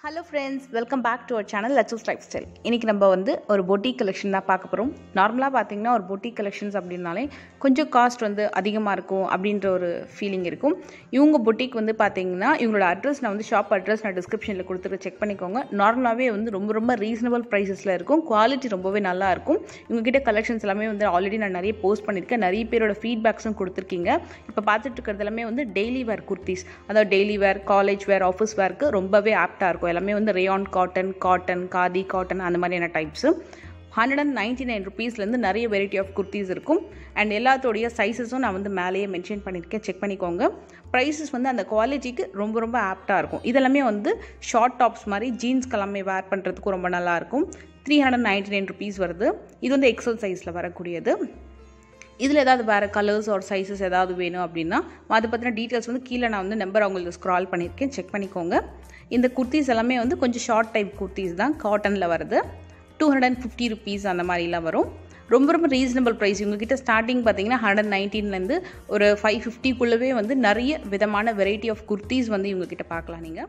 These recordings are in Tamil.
hello friends welcome back to our channel Latchu's lifestyle இன்றைக்கி நம்ம வந்து ஒரு பொட்டிக் கலெக்ஷன் தான் பார்க்க போகிறோம் நார்மலாக பார்த்தீங்கன்னா ஒரு பொட்டிக் கலெக்ஷன்ஸ் அப்படின்னாலே கொஞ்சம் காஸ்ட் வந்து அதிகமாக இருக்கும் அப்படின்ற ஒரு ஃபீலிங் இருக்கும் இவங்க பொட்டிக் வந்து பார்த்தீங்கன்னா இவங்களோட அட்ரஸ் நான் வந்து ஷாப் அட்ரஸ் நான் டிஸ்கிரிப்ஷனில் கொடுத்துட்டு செக் பண்ணிக்கோங்க நார்மலாகவே வந்து ரொம்ப ரொம்ப ரீசனபிள் ப்ரைஸஸில் இருக்கும் குவாலிட்டி ரொம்பவே நல்லா இருக்கும் இவங்ககிட்ட கலெக்ஷன்ஸ் எல்லாமே வந்து ஆல்ரெடி நான் நிறைய போஸ்ட் பண்ணியிருக்கேன் நிறைய பேரோட ஃபீட்பேக்ஸும் கொடுத்துருக்கீங்க இப்போ பார்த்துட்டு இருக்கிறது எல்லாமே வந்து டெய்லி வேர் குர்த்திஸ் அதாவது daily wear college wear office வேர்க்கு ரொம்பவே ஆப்டாக இருக்கும் எல்லாமே வந்து rayon cotton cotton khadi cotton அந்த மாதிரியான types hundred and ninety nine ருபீஸ்லேருந்து நிறைய வெரைட்டி ஆஃப் குர்த்திஸ் இருக்கும் அண்ட் எல்லாத்தோடைய சைஸஸும் நான் வந்து மேலேயே மென்ஷன் பண்ணியிருக்கேன் செக் பண்ணிக்கோங்க ப்ரைஸஸ் வந்து அந்த குவாலிட்டிக்கு ரொம்ப ரொம்ப ஆப்டாக இருக்கும் இதெல்லாமே வந்து ஷார்ட் டாப்ஸ் மாதிரி ஜீன்ஸ்க்கு எல்லாமே வேர் பண்ணுறதுக்கும் ரொம்ப நல்லாயிருக்கும் three hundred ninety nine rupees வருது இது வந்து எக்ஸல் சைஸில் வரக்கூடியது இதில் ஏதாவது வேறு கலர்ஸ் ஒரு சைஸஸ் ஏதாவது வேணும் அப்படின்னா அதை பற்றின டீட்டெயில்ஸ் வந்து கீழே நான் வந்து நம்பர் அவங்களுக்கு ஸ்க்ரால் பண்ணியிருக்கேன் செக் பண்ணிக்கோங்க இந்த குர்த்திஸ் எல்லாமே வந்து கொஞ்சம் ஷார்ட் டைப் குர்த்திஸ் தான் காட்டனில் வருது two hundred and fifty rupees அந்த மாதிரிலாம் வரும் ரொம்ப ரொம்ப ரீசனபிள் ப்ரைஸ் இவங்ககிட்ட ஸ்டார்டிங் பார்த்தீங்கன்னா ஹண்ட்ரட் நைன்டீன்லேருந்து ஒரு ஃபைவ் ஃபிஃப்டிக்குள்ளவே வந்து நிறைய விதமான வெரைட்டி ஆஃப் குர்த்திஸ் வந்து இவங்ககிட்ட பார்க்கலாம் நீங்கள்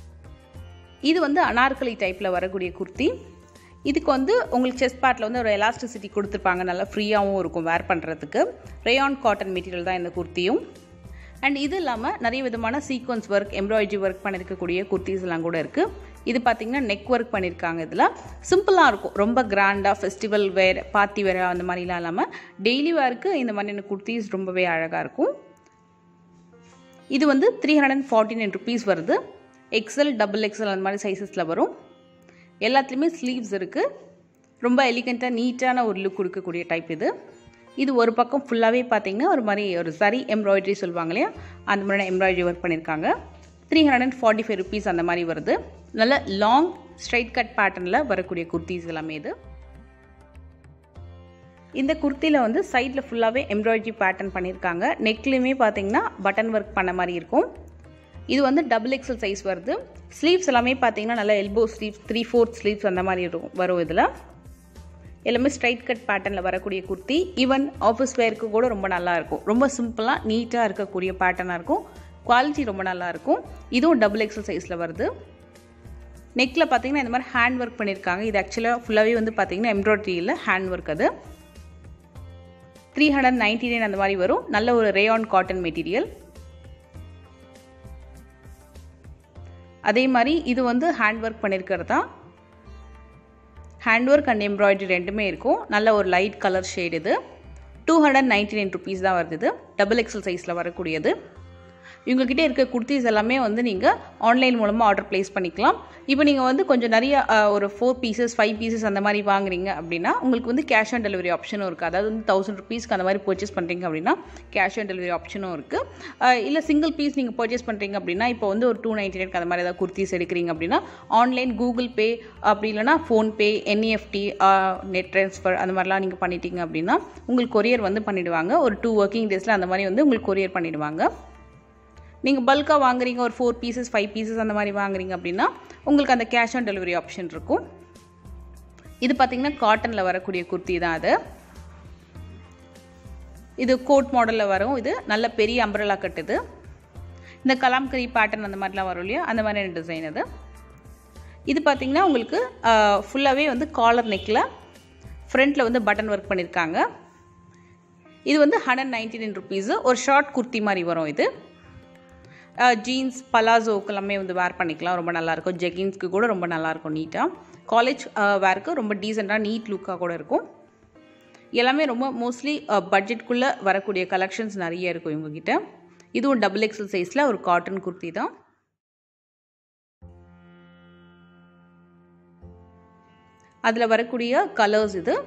இது வந்து அனார்கலி டைப்பில் வரக்கூடிய குர்த்தி இதுக்கு வந்து உங்களுக்கு செஸ்ட் பார்ட்டில் வந்து ஒரு எலாஸ்டிசிட்டி கொடுத்துருப்பாங்க நல்லா ஃப்ரீயாகவும் இருக்கும் வேர் பண்ணுறதுக்கு ரேயான் காட்டன் மெட்டீரியல் தான் இந்த குர்த்தியும் அண்ட் இது இல்லாமல் நிறைய விதமான சீக்வன்ஸ் ஒர்க் எம்ப்ராய்டரி ஒர்க் பண்ணியிருக்கக்கூடிய குர்த்திஸ் எல்லாம் கூட இருக்குது இது பார்த்திங்கன்னா நெக் ஒர்க் பண்ணியிருக்காங்க இதில் சிம்பிளாக இருக்கும் ரொம்ப கிராண்டாக ஃபெஸ்டிவல் வேர் பார்ட்டி வேர் அந்த மாதிரிலாம் இல்லாமல் டெய்லி வேருக்கு இந்த மாதிரியான குர்த்திஸ் ரொம்பவே அழகாக இருக்கும் இது வந்து three hundred and forty nine rupees வருது எக்ஸல் டபுள் எக்ஸல் அந்த மாதிரி சைஸஸில் வரும் எல்லாத்துலேயுமே ஸ்லீவ்ஸ் இருக்குது ரொம்ப எலிகண்ட்டாக நீட்டான ஒரு லுக் கொடுக்கக்கூடிய டைப் இது இது ஒரு பக்கம் ஃபுல்லாகவே பார்த்தீங்கன்னா ஒரு மாதிரி ஒரு சரி எம்ப்ராய்டரி சொல்லுவாங்க இல்லையா அந்த மாதிரி எம்ப்ராய்டரி ஒர்க் பண்ணியிருக்காங்க three hundred and forty five rupees அந்த மாதிரி வருது நல்ல லாங் ஸ்ட்ரைட் கட் பேட்டர்னில் வரக்கூடிய குர்த்திஸ் எல்லாமே இது இந்த குர்த்தியில் வந்து சைடில் ஃபுல்லாகவே எம்ப்ராய்டரி பேட்டர்ன் பண்ணியிருக்காங்க நெக்லேயுமே பார்த்தீங்கன்னா பட்டன் ஒர்க் பண்ண மாதிரி இருக்கும் இது வந்து டபுள் எக்ஸல் சைஸ் வருது ஸ்லீவ்ஸ் எல்லாமே பார்த்தீங்கன்னா நல்லா elbow sleeves three fourth sleeves அந்த மாதிரி இருக்கும் வரும் இதில் எல்லாமே ஸ்ட்ரைட் கட் பேட்டர்னில் வரக்கூடிய குர்த்தி ஈவன் ஆஃபீஸ் வேருக்கு கூட ரொம்ப நல்லாயிருக்கும் ரொம்ப சிம்பிளாக நீட்டாக இருக்கக்கூடிய பேட்டர்னாக இருக்கும் குவாலிட்டி ரொம்ப நல்லாயிருக்கும் இதுவும் டபுள் எக்ஸல் சைஸில் வருது நெக்கில் பார்த்தீங்கன்னா இந்த மாதிரி ஹேண்ட் ஒர்க் பண்ணியிருக்காங்க இது ஆக்சுவலாக ஃபுல்லாகவே வந்து பார்த்தீங்கன்னா எம்ப்ராய்டரியில் ஹேண்ட் ஒர்க் அது த்ரீ ஹண்ட்ரட் நைன்டி நைன் அந்த மாதிரி வரும் நல்ல ஒரு ரேயான் காட்டன் மெட்டீரியல் அதே மாதிரி இது வந்து ஹேண்ட் ஒர்க் பண்ணியிருக்கிறது தான் ஹேண்ட் ஒர்க் அண்ட் எம்ப்ராய்டரி ரெண்டுமே இருக்கும் நல்ல ஒரு லைட் கலர் ஷேட் இது two hundred ninety nine rupees தான் வருது இது டபுள் எக்ஸல் சைஸில் வரக்கூடியது இவங்ககிட்ட இருக்க குர்த்திஸ் எல்லாமே வந்து நீங்கள் ஆன்லைன் மூலமாக ஆர்டர் ப்ளேஸ் பண்ணிக்கலாம் இப்போ நீங்கள் வந்து கொஞ்சம் நிறைய ஒரு ஃபோர் பீசஸ் ஃபைவ் பீசஸ் அந்த மாதிரி வாங்குறீங்க அப்படின்னா உங்களுக்கு வந்து கேஷ் ஆன் டெலிவரி ஆப்ஷனும் இருக்குது அதாவது வந்து தௌசண்ட் ருபீஸ்க்கு அந்த மாதிரி பர்ச்சேஸ் பண்ணுறீங்க அப்படின்னா கேஷ் ஆன் டெலிவரி ஆப்ஷனும் இருக்குது இல்லை சிங்கிள் பீஸ் நீங்கள் பர்ச்சேஸ் பண்ணுறீங்க அப்படின்னா இப்போ வந்து ஒரு டூ நைன்டி நைன் அந்த மாதிரி ஏதாவது குர்த்திஸ் எடுக்கிறீங்க அப்படின்னா ஆன்லைன் கூகுள் பே அப்படி இல்லைனா ஃபோன்பே என்இஎஃப்டி நெட் ட்ரான்ஸ்ஃபர் அந்த மாதிரிலாம் நீங்கள் பண்ணிட்டீங்க அப்படின்னா உங்களுக்கு கொரியர் வந்து பண்ணிவிடுவாங்க ஒரு டூ ஒர்க்கிங் டேஸில் அந்த மாதிரி வந்து உங்களுக்கு கொரியர் பண்ணிவிடுவாங்க நீங்கள் பல்காக வாங்குறீங்க ஒரு ஃபோர் பீசஸ் ஃபைவ் பீசஸ் அந்த மாதிரி வாங்குறீங்க அப்படின்னா உங்களுக்கு அந்த கேஷ் ஆன் டெலிவரி ஆப்ஷன் இருக்கும் இது பார்த்திங்கன்னா காட்டனில் வரக்கூடிய குர்த்தி தான் அது இது கோட் மாடலில் வரும் இது நல்ல பெரிய அம்பரலா கட் இது இந்த கலாம்கரி பேட்டர்ன் அந்த மாதிரிலாம் வரும் இல்லையா அந்த மாதிரியான டிசைன் அது இது பார்த்திங்கன்னா உங்களுக்கு ஃபுல்லாகவே வந்து காலர் நெக்கில் ஃப்ரண்ட்டில் வந்து பட்டன் ஒர்க் பண்ணியிருக்காங்க இது வந்து ஹண்ட்ரட் நைன்டி நைன் ருபீஸு ஒரு ஷார்ட் குர்த்தி மாதிரி வரும் இது ஜீன்ஸ் பலாசோக்கு எல்லாமே வந்து வேர் பண்ணிக்கலாம் ரொம்ப நல்லாயிருக்கும் ஜெகின்ஸ்க்கு கூட ரொம்ப நல்லாயிருக்கும் நீட்டாக காலேஜ் வேருக்கு ரொம்ப டீசெண்டாக நீட் லுக்காக கூட இருக்கும் எல்லாமே ரொம்ப மோஸ்ட்லி பட்ஜெட்குள்ளே வரக்கூடிய கலெக்ஷன்ஸ் நிறைய இருக்கும் இவங்ககிட்ட இதுவும் டபுள் எக்ஸல் சைஸில் ஒரு காட்டன் குர்த்தி தான் அதில் வரக்கூடிய கலர்ஸ் இது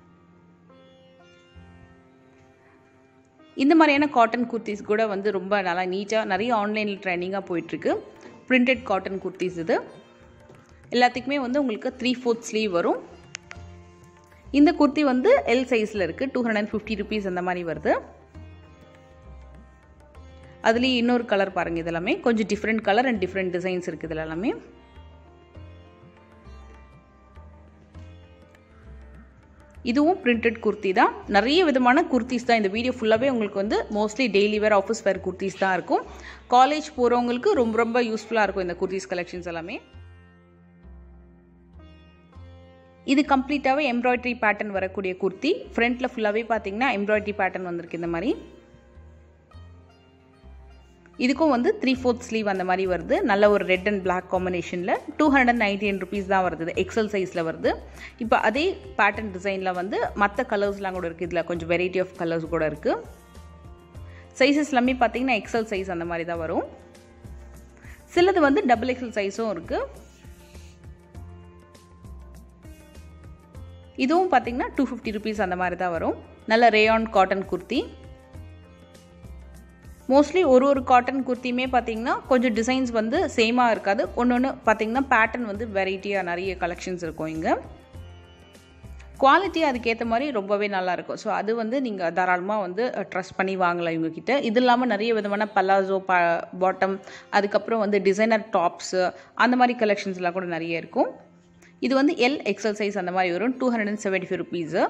இந்த மாதிரியான காட்டன் குர்த்திஸ் கூட வந்து ரொம்ப நல்லா நீட்டாக நிறைய ஆன்லைனில் ட்ரைனிங்காக போயிட்டுருக்கு பிரிண்டட் காட்டன் குர்த்திஸ் இது எல்லாத்துக்குமே வந்து உங்களுக்கு த்ரீ ஃபோர்த் ஸ்லீவ் வரும் இந்த குர்த்தி வந்து எல் சைஸில் இருக்குது two hundred and fifty rupees அந்த மாதிரி வருது அதுலேயும் இன்னொரு கலர் பாருங்கள் இதெல்லாமே கொஞ்சம் different colour and different designs இருக்குது இதில் எல்லாமே இதுவும் பிரிண்டட் குர்த்தி தான் நிறைய விதமான குர்த்திஸ் தான் இந்த வீடியோ ஃபுல்லாகவே உங்களுக்கு வந்து mostly daily wear office wear kurtis தான் இருக்கும் காலேஜ் போகிறவங்களுக்கு ரொம்ப ரொம்ப யூஸ்ஃபுல்லாக இருக்கும் இந்த குர்த்திஸ் கலெக்ஷன்ஸ் எல்லாமே இது கம்ப்ளீட்டாகவே எம்ப்ராய்டரி பேட்டர்ன் வரக்கூடிய குர்த்தி ஃப்ரண்ட்டில் ஃபுல்லாகவே பார்த்தீங்கன்னா எம்ப்ராய்டரி பேட்டர்ன் வந்திருக்கு இந்த மாதிரி இதுக்கும் வந்து த்ரீ ஃபோர்த் ஸ்லீவ் அந்த மாதிரி வருது நல்ல ஒரு ரெட் அண்ட் பிளாக் காம்பினேஷனில் two hundred and ninety eight rupees தான் வருது எக்ஸல் சைஸில் வருது இப்போ அதே பேட்டர்ன் டிசைனில் வந்து மற்ற கலர்ஸ்லாம் கூட இருக்குது இதில் கொஞ்சம் வெரைட்டி ஆஃப் கலர்ஸ் கூட இருக்குது சைஸஸ் எல்லாமே பார்த்தீங்கன்னா எக்ஸல் சைஸ் அந்த மாதிரி தான் வரும் சிலது வந்து டபுள் எக்ஸல் சைஸும் இருக்குது இதுவும் பார்த்தீங்கன்னா டூ ஃபிஃப்டி ருபீஸ் அந்த மாதிரி தான் வரும் நல்ல ரேயான் காட்டன் குர்த்தி மோஸ்ட்லி ஒரு ஒரு காட்டன் குர்த்தியுமே பார்த்தீங்கன்னா கொஞ்சம் டிசைன்ஸ் வந்து சேமாக இருக்காது ஒன்று ஒன்று பார்த்தீங்கன்னா பேட்டர்ன் வந்து வெரைட்டியாக நிறைய கலெக்ஷன்ஸ் இருக்கும் இங்கே குவாலிட்டி அதுக்கேற்ற மாதிரி ரொம்பவே நல்லாயிருக்கும் ஸோ அது வந்து நீங்கள் தாராளமாக வந்து ட்ரஸ்ட் பண்ணி வாங்கலாம் இவங்கக்கிட்ட இது இல்லாமல் நிறைய விதமான பலாசோ ப பாட்டம் அதுக்கப்புறம் வந்து டிசைனர் டாப்ஸு அந்த மாதிரி கலெக்ஷன்ஸ்லாம் கூட நிறைய இருக்கும் இது வந்து எல் எக்ஸல் சைஸ் அந்த மாதிரி வரும் two hundred and seventy five rupees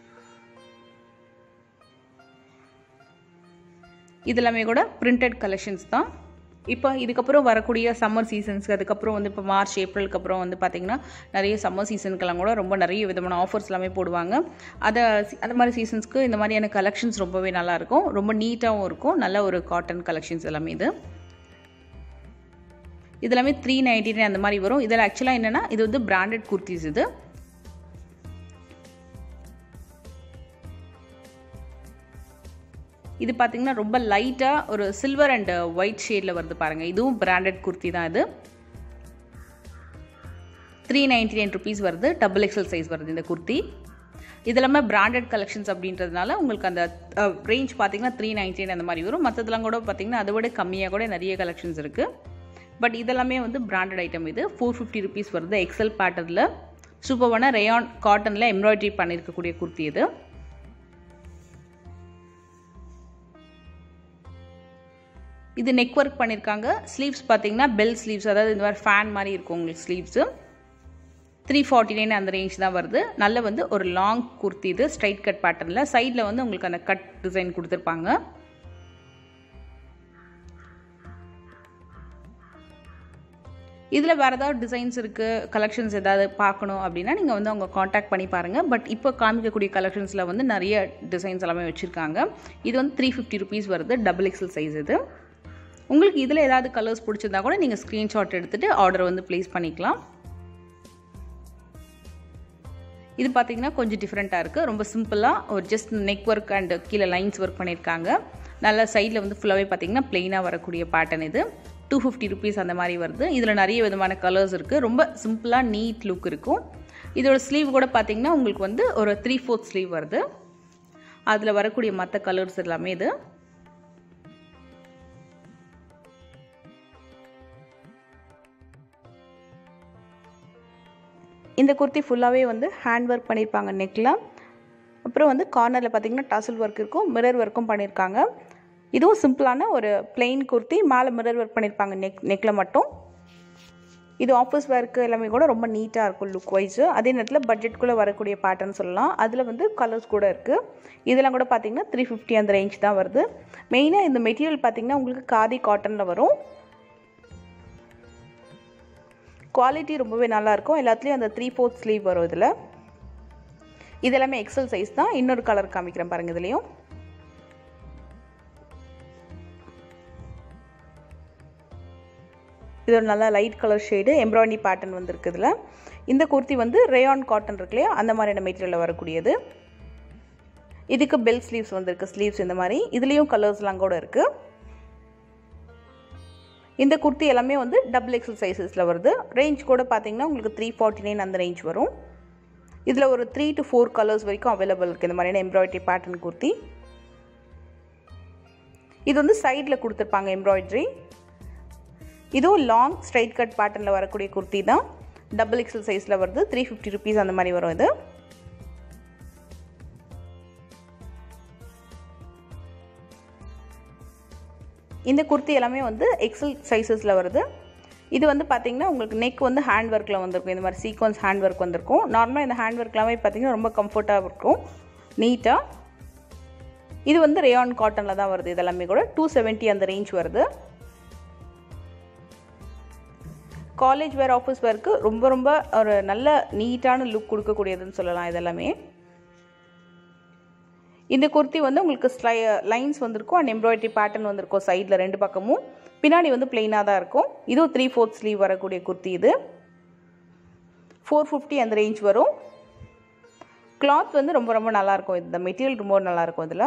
இது எல்லாமே கூட பிரிண்டட் கலெக்ஷன்ஸ் தான் இப்போ இதுக்கப்புறம் வரக்கூடிய சம்மர் சீசன்ஸ்க்கு அதுக்கப்புறம் வந்து இப்போ மார்ச் ஏப்ரலுக்கு அப்புறம் வந்து பார்த்திங்கன்னா நிறைய சம்மர் சீசனுக்கெல்லாம் கூட ரொம்ப நிறைய விதமான ஆஃபர்ஸ் எல்லாமே போடுவாங்க அதை அந்த மாதிரி சீசன்ஸ்க்கு இந்த மாதிரியான கலெக்ஷன்ஸ் ரொம்பவே நல்லாயிருக்கும் ரொம்ப நீட்டாகவும் இருக்கும் நல்ல ஒரு காட்டன் கலெக்ஷன்ஸ் எல்லாமே இது இது எல்லாமே த்ரீ நைன்டி நைன் அந்த மாதிரி வரும் இதில் ஆக்சுவலாக என்னென்னா இது வந்து பிராண்டட் குர்த்திஸ் இது இது பார்த்தீங்கன்னா ரொம்ப லைட்டாக ஒரு சில்வர் அண்ட் ஒயிட் ஷேடில் வருது பாருங்கள் இதுவும் பிராண்டட் குர்த்தி தான் இது த்ரீ நைன்டி நைன் ருபீஸ் வருது டபுள் எக்ஸல் சைஸ் வருது இந்த குர்த்தி இது எல்லாமே பிராண்டட் கலெக்ஷன்ஸ் அப்படின்றதுனால உங்களுக்கு அந்த ரேஞ்ச் பார்த்தீங்கன்னா த்ரீ நைன்டி நைன் அந்த மாதிரி வரும் மற்றதெல்லாம் கூட பார்த்தீங்கன்னா அதை விட கம்மியாக கூட நிறைய கலெக்ஷன்ஸ் இருக்குது பட் இதெல்லாமே வந்து பிராண்டட் ஐட்டம் இது ஃபோர் ஃபிஃப்டி ருபீஸ் வருது எக்ஸல் பேட்டர்னில் சூப்பர்வான ரேயான் காட்டனில் எம்ப்ராய்டரி பண்ணியிருக்கக்கூடிய குர்த்தி இது இது நெக் ஒர்க் பண்ணியிருக்காங்க ஸ்லீவ்ஸ் பார்த்தீங்கன்னா பெல் ஸ்லீவ்ஸ் அதாவது இந்த மாதிரி ஃபேன் மாதிரி இருக்கும் உங்களுக்கு ஸ்லீவ்ஸு த்ரீ ஃபார்ட்டி நைன் அந்த ரேஞ்ச் தான் வருது நல்ல வந்து ஒரு லாங் குர்த்தி இது ஸ்ட்ரைட் கட் பேட்டர்னில் சைடில் வந்து உங்களுக்கு அந்த கட் டிசைன் கொடுத்துருப்பாங்க இதில் வேறு ஏதாவது டிசைன்ஸ் இருக்குது கலெக்ஷன்ஸ் ஏதாவது பார்க்கணும் அப்படின்னா நீங்கள் வந்து அவங்க காண்டாக்ட் பண்ணி பாருங்கள் பட் இப்போ காமிக்கக்கூடிய கலெக்ஷன்ஸில் வந்து நிறைய டிசைன்ஸ் எல்லாமே வச்சுருக்காங்க இது வந்து த்ரீ ஃபிஃப்டி ருபீஸ் வருது டபுள் எக்ஸல் சைஸ் இது உங்களுக்கு இதில் ஏதாவது கலர்ஸ் பிடிச்சிருந்தா கூட நீங்கள் ஸ்க்ரீன்ஷாட் எடுத்துகிட்டு ஆர்டர் வந்து ப்ளேஸ் பண்ணிக்கலாம் இது பார்த்தீங்கன்னா கொஞ்சம் டிஃப்ரெண்ட்டாக இருக்குது ரொம்ப சிம்பிளாக ஒரு ஜஸ்ட் நெக் ஒர்க் அண்ட் கீழே லைன்ஸ் ஒர்க் பண்ணியிருக்காங்க நல்ல சைடில் வந்து ஃபுல்லாகவே பார்த்தீங்கன்னா ப்ளெயினாக வரக்கூடிய பேட்டர்ன் இது டூ ஃபிஃப்டி ருபீஸ் அந்த மாதிரி வருது இதில் நிறைய விதமான கலர்ஸ் இருக்குது ரொம்ப சிம்பிளாக நீட் லுக் இருக்கும் இதோட ஸ்லீவ் கூட பார்த்தீங்கன்னா உங்களுக்கு வந்து ஒரு த்ரீ ஃபோர்த் ஸ்லீவ் வருது அதில் வரக்கூடிய மற்ற கலர்ஸ் எல்லாமே இது இந்த குர்த்தி ஃபுல்லாகவே வந்து ஹேண்ட் ஒர்க் பண்ணியிருப்பாங்க நெக்கில் அப்புறம் வந்து கார்னரில் பார்த்தீங்கன்னா டசல் ஒர்க் இருக்கும் மிரர் ஒர்க்கும் பண்ணியிருக்காங்க இதுவும் சிம்பிளான ஒரு பிளெயின் குர்த்தி மேலே மிரர் ஒர்க் பண்ணியிருப்பாங்க நெக் நெக்கில் மட்டும் இது ஆஃபீஸ் ஒர்க்கு எல்லாமே கூட ரொம்ப நீட்டாக இருக்கும் லுக் வைஸு அதே நேரத்தில் பட்ஜெட்குள்ளே வரக்கூடிய பேட்டர்ன் சொல்லலாம் அதில் வந்து கலர்ஸ் கூட இருக்குது இதெல்லாம் கூட பார்த்தீங்கன்னா த்ரீ ஃபிஃப்டி அந்த ரேஞ்ச் தான் வருது மெயினாக இந்த மெட்டீரியல் பார்த்தீங்கன்னா உங்களுக்கு காதி காட்டனில் வரும் குவாலிட்டி ரொம்பவே நல்லாயிருக்கும் எல்லாத்துலேயும் அந்த த்ரீ ஃபோர்த் ஸ்லீவ் வரும் இதில் இது எல்லாமே எக்ஸல் சைஸ் தான் இன்னொரு கலர் காமிக்கிறேன் பாருங்கள் இதுலேயும் இது ஒரு நல்ல light colour shade embroidery pattern வந்துருக்கு இதில் இந்த குர்த்தி வந்து ரேயான் காட்டன் இருக்கு இல்லையா அந்த மாதிரியான மெட்டீரியலில் வரக்கூடியது இதுக்கு பெல் ஸ்லீவ்ஸ் வந்திருக்கு ஸ்லீவ்ஸ் இந்த மாதிரி இதுலேயும் கலர்ஸ்லாம் கூட இருக்குது இந்த குர்த்தி எல்லாமே வந்து டபுள் எக்ஸல் சைஸஸில் வருது ரேஞ்ச் கூட பார்த்தீங்கன்னா உங்களுக்கு த்ரீ ஃபார்ட்டி நைன் அந்த ரேஞ்ச் வரும் இதில் ஒரு த்ரீ டு ஃபோர் கலர்ஸ் வரைக்கும் அவைலபிள் இருக்குது இந்த மாதிரியான எம்ப்ராய்டரி பேட்டர்ன் குர்த்தி இது வந்து சைடில் கொடுத்துருப்பாங்க எம்ப்ராய்டரி இதுவும் லாங் ஸ்ட்ரைட் கட் பேட்டர்னில் வரக்கூடிய குர்த்தி தான் டபுள் எக்ஸல் சைஸில் வருது த்ரீ ஃபிஃப்டி ருபீஸ் அந்த மாதிரி வரும் இது இந்த குர்த்தி எல்லாமே வந்து எக்ஸல் சைஸஸில் வருது இது வந்து பார்த்தீங்கன்னா உங்களுக்கு நெக் வந்து ஹேண்ட் ஒர்க்கில் வந்திருக்கும் இந்த மாதிரி சீக்வன்ஸ் ஹேண்ட் ஒர்க் வந்திருக்கும் நார்மலாக இந்த ஹேண்ட் ஒர்க் எல்லாமே பார்த்தீங்கன்னா ரொம்ப கம்ஃபர்ட்டாக இருக்கும் நீட்டாக இது வந்து ரேயான் காட்டனில் தான் வருது இதெல்லாமே கூட டூ செவன்ட்டி அந்த ரேஞ்ச் வருது காலேஜ் வேர் ஆஃபீஸ் வேருக்கு ரொம்ப ரொம்ப ஒரு நல்ல நீட்டான லுக் கொடுக்கக்கூடியதுன்னு சொல்லலாம் இதெல்லாமே இந்த குர்த்தி வந்து உங்களுக்கு ஸ்லை லைன்ஸ் வந்திருக்கும் அண்ட் எம்ப்ராய்டரி பேட்டர்ன் வந்திருக்கும் சைடில் ரெண்டு பக்கமும் பின்னாடி வந்து பிளெயினாக தான் இருக்கும் இதுவும் த்ரீ ஃபோர்த் ஸ்லீவ் வரக்கூடிய குர்த்தி இது ஃபோர் ஃபிஃப்டி அந்த ரேஞ்ச் வரும் கிளாத் வந்து ரொம்ப ரொம்ப நல்லாயிருக்கும் இந்த மெட்டீரியல் ரொம்ப நல்லாயிருக்கும் இதில்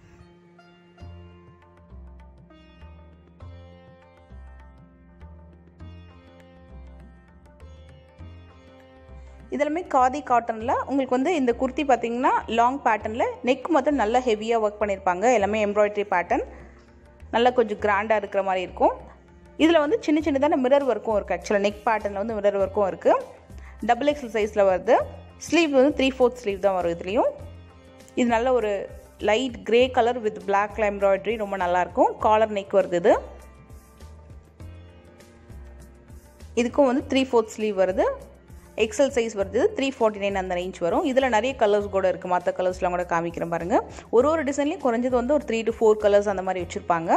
இதெல்லாமே காதி காட்டனில் உங்களுக்கு வந்து இந்த குர்த்தி பார்த்தீங்கன்னா லாங் பேட்டர்னில் நெக் மொத்தம் நல்லா ஹெவியாக ஒர்க் பண்ணியிருப்பாங்க எல்லாமே எம்ப்ராய்டரி பேட்டர்ன் நல்லா கொஞ்சம் கிராண்டாக இருக்கிற மாதிரி இருக்கும் இதில் வந்து சின்ன சின்னதான மிரர் ஒர்க்கும் இருக்குது ஆக்சுவலாக நெக் பேட்டர்னில் வந்து மிரர் ஒர்க்கும் இருக்குது டபுள் எக்ஸல் சைஸில் வருது ஸ்லீவ் வந்து த்ரீ ஃபோர்த் ஸ்லீவ் தான் வரும் இதுலேயும் இது நல்ல ஒரு light grey colour with black embroidery ரொம்ப நல்லாயிருக்கும் காலர் நெக் வருது இது இதுக்கும் வந்து த்ரீ ஃபோர்த் ஸ்லீவ் வருது எக்ஸல் சைஸ் வருது த்ரீ ஃபார்ட்டி நைன் அந்த ரேஞ்ச் வரும் இதில் நிறைய கலர்ஸ் கூட இருக்குது மற்ற கலர்ஸ்லாம் கூட காமிக்கிறேன் பாருங்கள் ஒரு ஒரு டிசைன்லேயும் குறைஞ்சது வந்து ஒரு த்ரீ டு ஃபோர் கலர்ஸ் அந்த மாதிரி வச்சுருப்பாங்க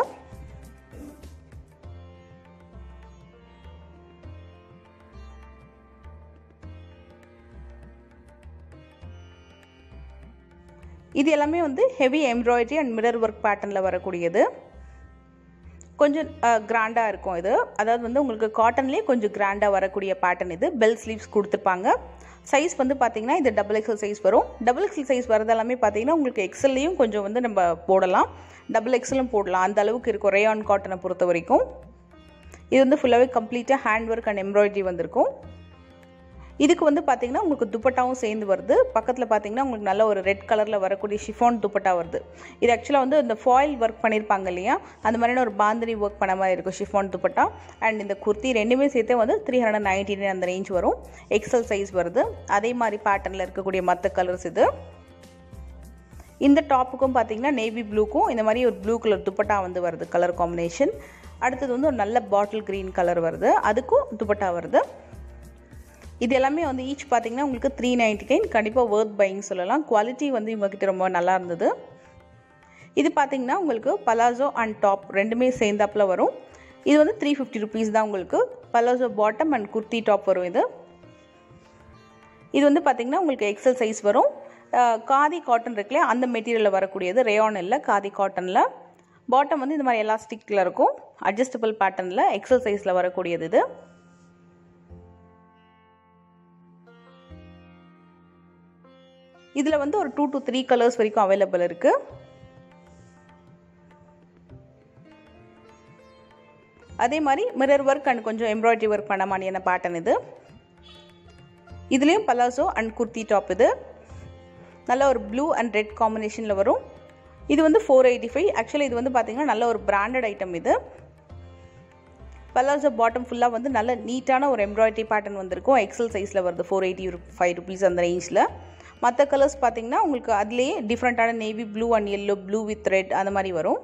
இது எல்லாமே வந்து heavy embroidery and mirror work பேட்டர்னில் வரக்கூடியது கொஞ்சம் கிராண்டாக இருக்கும் இது அதாவது வந்து உங்களுக்கு காட்டன்லேயே கொஞ்சம் கிராண்டாக வரக்கூடிய பேட்டர்ன் இது பெல் ஸ்லீவ்ஸ் கொடுத்துருப்பாங்க சைஸ் வந்து பார்த்தீங்கன்னா இது டபுள் எக்ஸல் சைஸ் வரும் டபுள் எக்ஸல் சைஸ் வரது எல்லாமே பார்த்தீங்கன்னா உங்களுக்கு எக்ஸல்லையும் கொஞ்சம் வந்து நம்ம போடலாம் டபுள் எக்ஸலும் போடலாம் அந்த அளவுக்கு இருக்கும் ரேயான் காட்டனை பொறுத்த வரைக்கும் இது வந்து ஃபுல்லாகவே கம்ப்ளீட்டாக ஹேண்ட் ஒர்க் அண்ட் எம்ப்ராய்டரி வந்திருக்கும் இதுக்கு வந்து பார்த்தீங்கன்னா உங்களுக்கு துப்பட்டாவும் சேர்ந்து வருது பக்கத்தில் பார்த்தீங்கன்னா உங்களுக்கு நல்ல ஒரு ரெட் கலரில் வரக்கூடிய ஷிஃபான் துப்பட்டா வருது இது ஆக்சுவலாக வந்து இந்த ஃபாயில் ஒர்க் பண்ணியிருப்பாங்க இல்லையா அந்த மாதிரியான ஒரு பாந்தினி ஒர்க் பண்ண மாதிரி இருக்கும் ஷிஃபான் துப்பட்டா அண்ட் இந்த குர்த்தி ரெண்டுமே சேர்த்தே வந்து த்ரீ ஹண்ட்ரட் நைன்டி நைன் அந்த ரேஞ்ச் வரும் எக்ஸல் சைஸ் வருது அதே மாதிரி பேட்டர்னில் இருக்கக்கூடிய மற்ற கலர்ஸ் இது இந்த டாப்புக்கும் பார்த்தீங்கன்னா நேவி ப்ளூக்கும் இந்த மாதிரி ஒரு ப்ளூ கலர் துப்பட்டா வந்து வருது கலர் காம்பினேஷன் அடுத்தது வந்து ஒரு நல்ல பாட்டில் க்ரீன் கலர் வருது அதுக்கும் துப்பட்டா வருது இது எல்லாமே வந்து ஈச் பார்த்தீங்கன்னா உங்களுக்கு த்ரீ நைன்டி நைன் கண்டிப்பாக ஒர்த் பைங் சொல்லலாம் குவாலிட்டி வந்து இவங்ககிட்ட ரொம்ப நல்லா இருந்தது இது பார்த்தீங்கன்னா உங்களுக்கு பலாசோ அண்ட் டாப் ரெண்டுமே சேர்ந்தாப்பில் வரும் இது வந்து த்ரீ ஃபிஃப்டி ருபீஸ் தான் உங்களுக்கு palazzo bottom and kurti top வரும் இது இது வந்து பார்த்தீங்கன்னா உங்களுக்கு எக்ஸல் சைஸ் வரும் காதி காட்டன் இருக்குல்லையா அந்த மெட்டீரியலில் வரக்கூடியது ரேயான் இல்லை காதி காட்டனில் பாட்டம் வந்து இந்த மாதிரி எலாஸ்டிக்கில் இருக்கும் அட்ஜஸ்டபிள் பேட்டர்னில் எக்ஸல் சைஸில் வரக்கூடியது இது இதில் வந்து ஒரு டூ டு த்ரீ கலர்ஸ் வரைக்கும் அவைலபிள் இருக்குது அதே மாதிரி மிரர் ஒர்க் அண்ட் கொஞ்சம் எம்ப்ராய்டரி ஒர்க் பண்ண மாதிரியான பேட்டர்ன் இது இதுலேயும் பலாசோ அண்ட் குர்த்தி டாப் இது நல்ல ஒரு ப்ளூ அண்ட் ரெட் காம்பினேஷனில் வரும் இது வந்து ஃபோர் எயிட்டி ஃபைவ் ஆக்சுவலி இது வந்து பார்த்திங்கன்னா நல்ல ஒரு பிராண்டட் ஐட்டம் இது பலாசோ பாட்டம் ஃபுல்லாக வந்து நல்ல நீட்டான ஒரு எம்ப்ராய்டரி பேட்டர்ன் வந்திருக்கும் எக்ஸல் சைஸில் வருது ஃபோர் எயிட்டி ஃபைவ் ருபீஸ் அந்த ரேஞ்சில் மற்ற கலர்ஸ் பார்த்தீங்கன்னா உங்களுக்கு அதுலேயே டிஃப்ரெண்ட்டான navy blue and yellow blue with red அந்த மாதிரி வரும்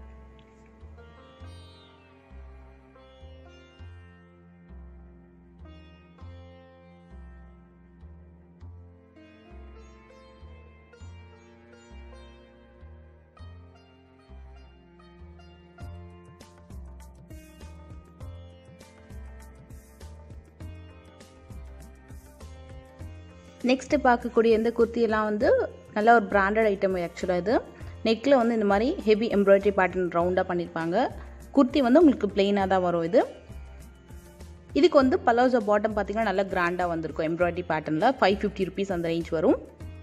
நெக்ஸ்ட்டு பார்க்கக்கூடிய இந்த குர்த்தியெல்லாம் வந்து நல்ல ஒரு பிராண்டட் ஐட்டம் ஆக்சுவலாக இது நெக்கில் வந்து இந்த மாதிரி ஹெவி எம்ப்ராய்டரி பேட்டர்ன் ரவுண்டாக பண்ணியிருப்பாங்க குர்த்தி வந்து உங்களுக்கு பிளெயினாக தான் வரும் இது இதுக்கு வந்து பலோசோ பாட்டம் பார்த்தீங்கன்னா நல்லா கிராண்டாக வந்திருக்கும் எம்ப்ராய்டரி பேட்டர்னில் ஃபைவ் ஃபிஃப்டி ருபீஸ் அந்த ரேஞ்ச் வரும்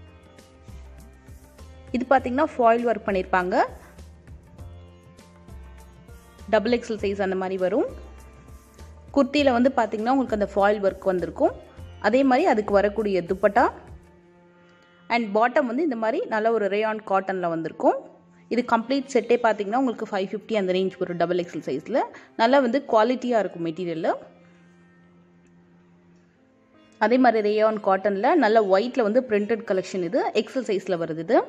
இது பார்த்தீங்கன்னா ஃபாயில் ஒர்க் பண்ணியிருப்பாங்க டபுள் எக்ஸல் சைஸ் அந்த மாதிரி வரும் குர்த்தியில் வந்து பார்த்தீங்கன்னா உங்களுக்கு அந்த ஃபாயில் ஒர்க் வந்திருக்கும் அதே மாதிரி அதுக்கு வரக்கூடிய துப்பட்டா அண்ட் பாட்டம் வந்து இந்த மாதிரி நல்ல ஒரு ரேயான் காட்டனில் வந்திருக்கும் இது கம்ப்ளீட் செட்டே பார்த்தீங்கன்னா உங்களுக்கு ஃபைவ் ஃபிஃப்டி அந்த ரேஞ்ச் வரும் டபுள் எக்ஸல் சைஸில் நல்லா வந்து குவாலிட்டியாக இருக்கும் மெட்டீரியலில் அதே மாதிரி ரேயான் காட்டனில் நல்ல ஒயிட்டில் வந்து பிரிண்டட் கலெக்ஷன் இது எக்ஸல் சைஸில் வருது இது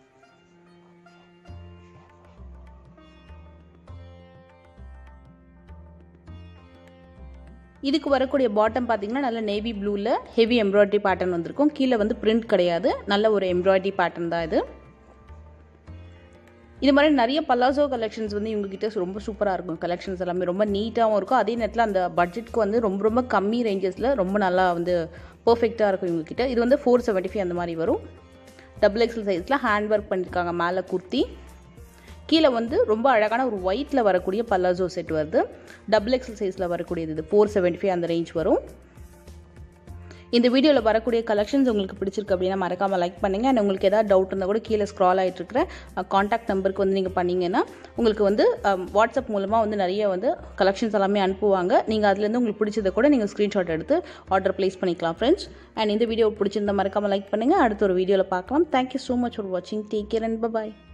இதுக்கு வரக்கூடிய பாட்டம் பார்த்தீங்கன்னா நல்ல நேவி ப்ளூவில் ஹெவி எம்ப்ராய்டரி பேட்டர்ன் வந்திருக்கும் கீழே வந்து பிரிண்ட் கிடையாது நல்ல ஒரு எம்ப்ராய்டரி பேட்டர்ன் தான் இது இது மாதிரி நிறைய பல்லாசோ கலெக்ஷன்ஸ் வந்து இவங்ககிட்ட ரொம்ப சூப்பராக இருக்கும் கலெக்ஷன்ஸ் எல்லாமே ரொம்ப நீட்டாகவும் இருக்கும் அதே நேரத்தில் அந்த பட்ஜெட்க்கு வந்து ரொம்ப ரொம்ப கம்மி ரேஞ்சஸில் ரொம்ப நல்லா வந்து பர்ஃபெக்டாக இருக்கும் இவங்ககிட்ட இது வந்து ஃபோர் செவன்ட்டி ஃபைவ் அந்த மாதிரி வரும் டபுள் எக்ஸல் சைஸில் ஹேண்ட் ஒர்க் பண்ணியிருக்காங்க மேலே குர்த்தி கீழே வந்து ரொம்ப அழகான ஒரு ஒயிட்டில் வரக்கூடிய பல்லாசோ செட் வருது டபுள் எக்ஸல் சைஸில் வரக்கூடியது இது ஃபோர் செவன்ட்டி ஃபைவ் அந்த ரேஞ்ச் வரும் இந்த வீடியோவில் வரக்கூடிய கலெக்ஷன்ஸ் உங்களுக்கு பிடிச்சிருக்கு அப்படின்னா மறக்காமல் லைக் பண்ணுங்கள் அண்ட் உங்களுக்கு ஏதாவது டவுட் இருந்தால் கூட கீழே ஸ்க்ரால் ஆகிட்டு இருக்கிற காண்டாக்ட் நம்பருக்கு வந்து நீங்கள் பண்ணிங்கன்னா உங்களுக்கு வந்து வாட்ஸ்அப் மூலமாக வந்து நிறைய வந்து கலெக்ஷன்ஸ் எல்லாமே அனுப்புவாங்க நீங்கள் அதுலேருந்து உங்களுக்கு பிடிச்சதை கூட நீங்கள் ஸ்க்ரீன்ஷாட் எடுத்து ஆர்டர் ப்ளேஸ் பண்ணிக்கலாம் ஃப்ரெண்ட்ஸ் அண்ட் இந்த வீடியோ பிடிச்சிருந்தா மறக்காமல் லைக் பண்ணுங்கள் அடுத்த ஒரு வீடியோவில் பார்க்கலாம் தேங்க்யூ ஸோ மச் ஃபார் வாட்சிங் டேக் கேர் அண்ட் பாய்